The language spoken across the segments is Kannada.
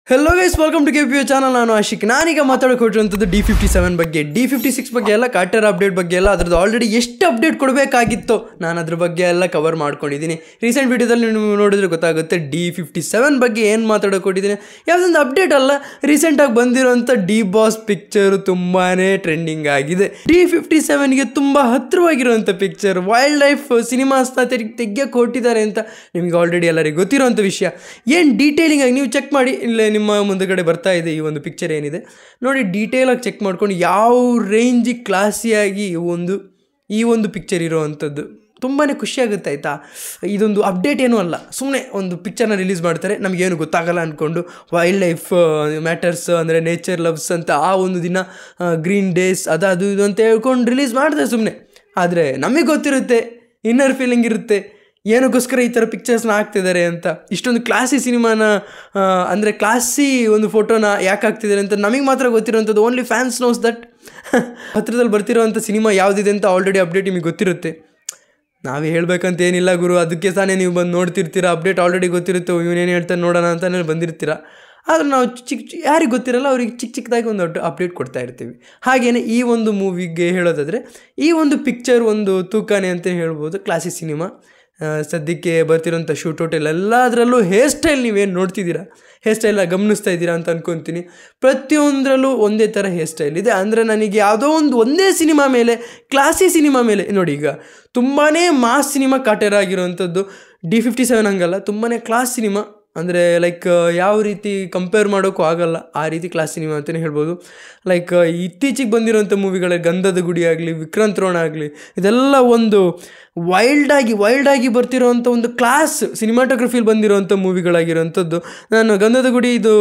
hello guys welcome to K P U channel ನಾನು ಆಶಿಕ್ ನಾನೀಗ ಮಾತಾಡೋಕೆ ಹೊರಟಿರುವಂಥದ್ದು ಡಿ ಫಿಫ್ಟಿ ಸೆವೆನ್ ಬಗ್ಗೆ ಡಿ ಫಿಫ್ಟಿ ಸಿಕ್ಸ್ ಬಗ್ಗೆ ಎಲ್ಲ ಕಾಟರ್ ಅಪ್ಡೇಟ್ ಬಗ್ಗೆ ಎಲ್ಲ ಅದ್ರದ್ದು ಆಲ್ರೆಡಿ ಎಷ್ಟು ಅಪ್ಡೇಟ್ ಕೊಡಬೇಕಾಗಿತ್ತು ನಾನು ಅದ್ರ ಬಗ್ಗೆ ಎಲ್ಲ ಕವರ್ ಮಾಡ್ಕೊಂಡಿದ್ದೀನಿ ರೀಸೆಂಟ್ ವೀಡಿಯೋದಲ್ಲಿ ನೀವು ನೋಡಿದ್ರೆ ಗೊತ್ತಾಗುತ್ತೆ ಡಿ ಫಿಫ್ಟಿ ಸೆವೆನ್ ಬಗ್ಗೆ ಏನು ಮಾತಾಡೋಕೆ ಕೊಟ್ಟಿದ್ದೀನಿ ಯಾವುದೊಂದು ಅಪ್ಡೇಟ್ ಅಲ್ಲ ರೀಸೆಂಟಾಗಿ ಬಂದಿರೋಂಥ ಡಿ ಬಾಸ್ ಪಿಕ್ಚರು ತುಂಬಾ ಟ್ರೆಂಡಿಂಗ್ ಆಗಿದೆ ಡಿ ಫಿಫ್ಟಿ ಸೆವೆನ್ಗೆ ತುಂಬ ಹತ್ತಿರವಾಗಿರುವಂಥ ಪಿಕ್ಚರ್ ವೈಲ್ಡ್ ಲೈಫ್ ಸಿನಿಮಾಸ್ನ ತೆಗಿಯಕ್ಕೆ ಹೊರಟಿದ್ದಾರೆ ಅಂತ ನಿಮಗೆ ಆಲ್ರೆಡಿ ಎಲ್ಲರಿಗೂ ಗೊತ್ತಿರೋಂಥ ವಿಷಯ ಏನು ಡೀಟೇಲಿಂಗ್ ಆಗಿ ನೀವು ಚೆಕ್ ಮಾಡಿ ಇಲ್ಲೇ ನಿಮ್ಮ ಮುಂದಗಡೆ ಬರ್ತಾ ಇದೆ ಈ ಒಂದು ಪಿಕ್ಚರ್ ಏನಿದೆ ನೋಡಿ ಡೀಟೇಲಾಗಿ ಚೆಕ್ ಮಾಡ್ಕೊಂಡು ಯಾವ ರೇಂಜಿಗೆ ಕ್ಲಾಸಿಯಾಗಿ ಈ ಒಂದು ಈ ಒಂದು ಪಿಕ್ಚರ್ ಇರೋವಂಥದ್ದು ತುಂಬಾ ಖುಷಿ ಆಗುತ್ತೆ ಆಯಿತಾ ಇದೊಂದು ಅಪ್ಡೇಟ್ ಏನೂ ಅಲ್ಲ ಸುಮ್ಮನೆ ಒಂದು ಪಿಕ್ಚರ್ನ ರಿಲೀಸ್ ಮಾಡ್ತಾರೆ ನಮಗೇನು ಗೊತ್ತಾಗಲ್ಲ ಅಂದ್ಕೊಂಡು ವೈಲ್ಡ್ ಲೈಫ್ ಮ್ಯಾಟರ್ಸ್ ಅಂದರೆ ನೇಚರ್ ಲವ್ಸ್ ಅಂತ ಆ ಒಂದು ದಿನ ಗ್ರೀನ್ ಡೇಸ್ ಅದು ಅದು ಇದು ಅಂತ ಹೇಳ್ಕೊಂಡು ರಿಲೀಸ್ ಮಾಡ್ತಾರೆ ಸುಮ್ಮನೆ ಆದರೆ ನಮಗೆ ಗೊತ್ತಿರುತ್ತೆ ಇನ್ನರ್ ಫೀಲಿಂಗ್ ಇರುತ್ತೆ ಏನಕ್ಕೋಸ್ಕರ ಈ ಥರ ಪಿಕ್ಚರ್ಸ್ನ ಹಾಕ್ತಿದ್ದಾರೆ ಅಂತ ಇಷ್ಟೊಂದು ಕ್ಲಾಸಿ ಸಿನಿಮಾನ ಅಂದರೆ ಕ್ಲಾಸಿ ಒಂದು ಫೋಟೋನ ಯಾಕೆ ಹಾಕ್ತಿದ್ದಾರೆ ಅಂತ ನಮಗೆ ಮಾತ್ರ ಗೊತ್ತಿರೋವಂಥದ್ದು ಓನ್ಲಿ ಫ್ಯಾನ್ಸ್ ನೋಸ್ ದಟ್ ಹತ್ರದಲ್ಲಿ ಬರ್ತಿರೋವಂಥ ಸಿನಿಮಾ ಯಾವುದಿದೆ ಅಂತ ಆಲ್ರೆಡಿ ಅಪ್ಡೇಟ್ ನಿಮಗೆ ಗೊತ್ತಿರುತ್ತೆ ನಾವೇ ಹೇಳ್ಬೇಕಂತ ಏನಿಲ್ಲ ಗುರು ಅದಕ್ಕೆ ತಾನೇ ನೀವು ಬಂದು ನೋಡ್ತಿರ್ತೀರ ಅಪ್ಡೇಟ್ ಆಲ್ರೆಡಿ ಗೊತ್ತಿರುತ್ತೆ ಇವನೇನು ಹೇಳ್ತಾನೆ ನೋಡೋಣ ಅಂತಲೇ ಬಂದಿರ್ತೀರ ಆದರೆ ನಾವು ಚಿಕ್ಕ ಚಿಕ್ಕ ಯಾರಿಗೆ ಗೊತ್ತಿರಲ್ಲ ಅವ್ರಿಗೆ ಚಿಕ್ಕ ಚಿಕ್ಕದಾಗಿ ಒಂದು ಅಪ್ಡೇಟ್ ಕೊಡ್ತಾ ಇರ್ತೀವಿ ಹಾಗೆಯೇ ಈ ಒಂದು ಮೂವಿಗೆ ಹೇಳೋದಾದರೆ ಈ ಒಂದು ಪಿಕ್ಚರ್ ಒಂದು ತೂಕನೇ ಅಂತ ಹೇಳ್ಬೋದು ಕ್ಲಾಸಿಕ್ ಸಿನಿಮಾ ಸದ್ಯಕ್ಕೆ ಬರ್ತಿರೋಂಥ ಶೂಟೌಟಲ್ ಎಲ್ಲದರಲ್ಲೂ ಹೇರ್ ಸ್ಟೈಲ್ ನೀವೇನು ನೋಡ್ತಿದ್ದೀರಾ ಹೇರ್ ಸ್ಟೈಲ ಗಮನಿಸ್ತಾ ಇದ್ದೀರಾ ಅಂತ ಅನ್ಕೊತೀನಿ ಪ್ರತಿಯೊಂದರಲ್ಲೂ ಒಂದೇ ಥರ ಹೇರ್ ಸ್ಟೈಲ್ ಇದೆ ಅಂದರೆ ನನಗೆ ಯಾವುದೋ ಒಂದು ಒಂದೇ ಸಿನಿಮಾ ಮೇಲೆ ಕ್ಲಾಸಿ ಸಿನಿಮಾ ಮೇಲೆ ನೋಡಿ ಈಗ ತುಂಬಾ ಮಾಸ್ ಸಿನಿಮಾ ಕಾಟೇರ ಆಗಿರೋವಂಥದ್ದು ಡಿ ಫಿಫ್ಟಿ ಸೆವೆನ್ ಹಂಗಲ್ಲ ತುಂಬಾ ಕ್ಲಾಸ್ ಸಿನಿಮಾ ಅಂದರೆ ಲೈಕ್ ಯಾವ ರೀತಿ ಕಂಪೇರ್ ಮಾಡೋಕ್ಕೂ ಆಗಲ್ಲ ಆ ರೀತಿ ಕ್ಲಾಸ್ ಸಿನಿಮಾ ಅಂತಲೇ ಹೇಳ್ಬೋದು ಲೈಕ್ ಇತ್ತೀಚೆಗೆ ಬಂದಿರೋಂಥ ಮೂವಿಗಳ ಗಂಧದ ಗುಡಿ ಆಗಲಿ ವಿಕ್ರಾಂತ್ ರೋಣ ಆಗಲಿ ಇದೆಲ್ಲ ಒಂದು ವೈಲ್ಡಾಗಿ ವೈಲ್ಡಾಗಿ ಬರ್ತಿರೋವಂಥ ಒಂದು ಕ್ಲಾಸ್ ಸಿನಿಮಾಟೋಗ್ರಫಿಲಿ ಬಂದಿರೋವಂಥ ಮೂವಿಗಳಾಗಿರೋವಂಥದ್ದು ನಾನು ಗಂಧದ ಗುಡಿ ಇದು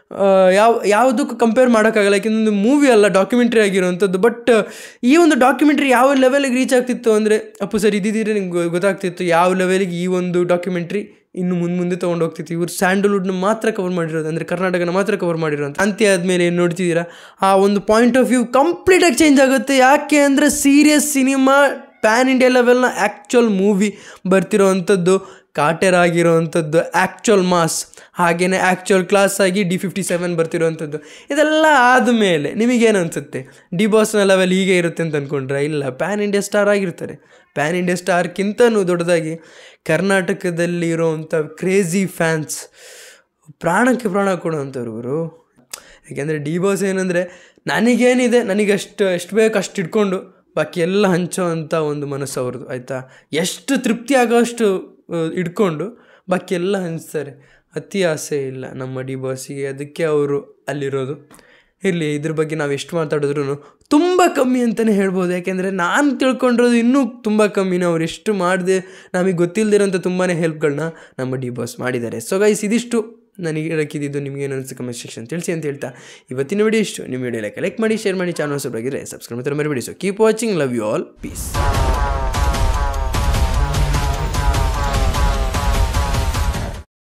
ಯಾವ ಯಾವುದಕ್ಕೂ ಕಂಪೇರ್ ಮಾಡೋಕ್ಕಾಗಲ್ಲ ಯಾಕೆಂದ್ರೆ ಮೂವಿ ಅಲ್ಲ ಡಾಕ್ಯುಮೆಂಟ್ರಿ ಆಗಿರೋವಂಥದ್ದು ಬಟ್ ಈ ಒಂದು ಡಾಕ್ಯುಮೆಂಟ್ರಿ ಯಾವ ಲೆವೆಲಿಗೆ ರೀಚ್ ಆಗ್ತಿತ್ತು ಅಂದರೆ ಅಪ್ಪು ಸರ್ ಇದ್ದಿದ್ದರೆ ನಿಮ್ಗೆ ಗೊತ್ತಾಗ್ತಿತ್ತು ಯಾವ ಲೆವೆಲಿಗೆ ಈ ಒಂದು ಡಾಕ್ಯುಮೆಂಟ್ರಿ ಇನ್ನು ಮುಂದೆ ಮುಂದೆ ತೊಗೊಂಡು ಹೋಗ್ತಿತ್ತು ಇವರು ಸ್ಯಾಂಡಲ್ವುಡ್ನ ಮಾತ್ರ ಕವರ್ ಮಾಡಿರೋದು ಅಂದರೆ ಕರ್ನಾಟಕನ ಮಾತ್ರ ಕವರ್ ಮಾಡಿರೋದು ಅಂತ್ಯ ಆದಮೇಲೆ ಏನು ನೋಡ್ತಿದ್ದೀರಾ ಆ ಒಂದು ಪಾಯಿಂಟ್ ಆಫ್ ವ್ಯೂ ಕಂಪ್ಲೀಟಾಗಿ ಚೇಂಜ್ ಆಗುತ್ತೆ ಯಾಕೆ ಅಂದರೆ ಸೀರಿಯಸ್ ಸಿನಿಮಾ ಪ್ಯಾನ್ ಇಂಡಿಯಾ ಲೆವೆಲ್ನ ಆ್ಯಕ್ಚುಯಲ್ ಮೂವಿ ಬರ್ತಿರೋವಂಥದ್ದು ಕಾಟೆರ್ ಆಗಿರೋವಂಥದ್ದು ಆ್ಯಕ್ಚುಯಲ್ ಮಾಸ್ ಹಾಗೆಯೇ ಆ್ಯಕ್ಚುಯಲ್ ಕ್ಲಾಸ್ ಆಗಿ ಡಿ ಫಿಫ್ಟಿ ಸೆವೆನ್ ಬರ್ತಿರೋವಂಥದ್ದು ಇದೆಲ್ಲ ಆದಮೇಲೆ ನಿಮಗೇನು ಅನಿಸುತ್ತೆ ಡಿ ಬಾಸ್ನ ಲೆವೆಲ್ ಹೀಗೆ ಇರುತ್ತೆ ಅಂತ ಅಂದ್ಕೊಂಡ್ರೆ ಇಲ್ಲ ಪ್ಯಾನ್ ಇಂಡಿಯಾ ಸ್ಟಾರ್ ಆಗಿರ್ತಾರೆ ಪ್ಯಾನ್ ಇಂಡಿಯಾ ಸ್ಟಾರ್ಕ್ಕಿಂತನೂ ದೊಡ್ಡದಾಗಿ ಕರ್ನಾಟಕದಲ್ಲಿ ಇರೋವಂಥ ಕ್ರೇಜಿ ಫ್ಯಾನ್ಸ್ ಪ್ರಾಣಕ್ಕೆ ಪ್ರಾಣ ಕೊಡುವಂಥವ್ರು ಇವರು ಯಾಕೆಂದರೆ ಡಿ ಬಾಸ್ ಏನಂದರೆ ನನಗೇನಿದೆ ನನಗಷ್ಟು ಎಷ್ಟು ಬೇಕು ಅಷ್ಟು ಇಟ್ಕೊಂಡು ಬಾಕಿ ಎಲ್ಲ ಹಂಚೋ ಅಂಥ ಒಂದು ಮನಸ್ಸು ಅವ್ರದ್ದು ಆಯಿತಾ ಎಷ್ಟು ತೃಪ್ತಿ ಆಗೋಷ್ಟು ಇಟ್ಕೊಂಡು ಬಾಕಿ ಎಲ್ಲ ಹಂಚ್ತಾರೆ ಅತಿ ಆಸೆ ಇಲ್ಲ ನಮ್ಮ ಡಿ ಬಾಸಿಗೆ ಅದಕ್ಕೆ ಅವರು ಅಲ್ಲಿರೋದು ಇರಲಿ ಇದ್ರ ಬಗ್ಗೆ ನಾವು ಎಷ್ಟು ಮಾತಾಡಿದ್ರು ತುಂಬ ಕಮ್ಮಿ ಅಂತಲೇ ಹೇಳ್ಬೋದು ಯಾಕೆಂದರೆ ನಾನು ತಿಳ್ಕೊಂಡಿರೋದು ಇನ್ನೂ ತುಂಬ ಕಮ್ಮಿನ ಅವ್ರು ಎಷ್ಟು ಮಾಡಿದೆ ನಮಗೆ ಗೊತ್ತಿಲ್ಲದಿರೋಂಥ ತುಂಬಾ ಹೆಲ್ಪ್ಗಳನ್ನ ನಮ್ಮ ಡಿ ಬಾಸ್ ಮಾಡಿದ್ದಾರೆ ಸೊ ಗೈಸ್ ಇದಿಷ್ಟು ನನಗೆ ಹೇಳಕ್ಕಿದ್ದು ನಿಮಗೆ ಏನು ಅನಿಸ್ತು ಕಮೆಂಟ್ ಸೆಕ್ಷನ್ ತಿಳಿಸಿ ಅಂತ ಹೇಳ್ತಾ ಇವತ್ತಿನ ವಿಡಿಯೋ ಇಷ್ಟು ನಿಮ್ಮ ವಿಡಿಯೋ ಲೈಕ್ ಲೈಕ್ ಮಾಡಿ ಶೇರ್ ಮಾಡಿ ಚಾನಲ್ ಸಬ್ಸ್ಕ್ರೈಬ್ ಆಗಿದ್ರೆ ಸಬ್ಸ್ಕ್ರೈಬ್ ಮಾಡ್ತಾರೆ ಮರಿಬೇಡಿ so keep watching love you all piece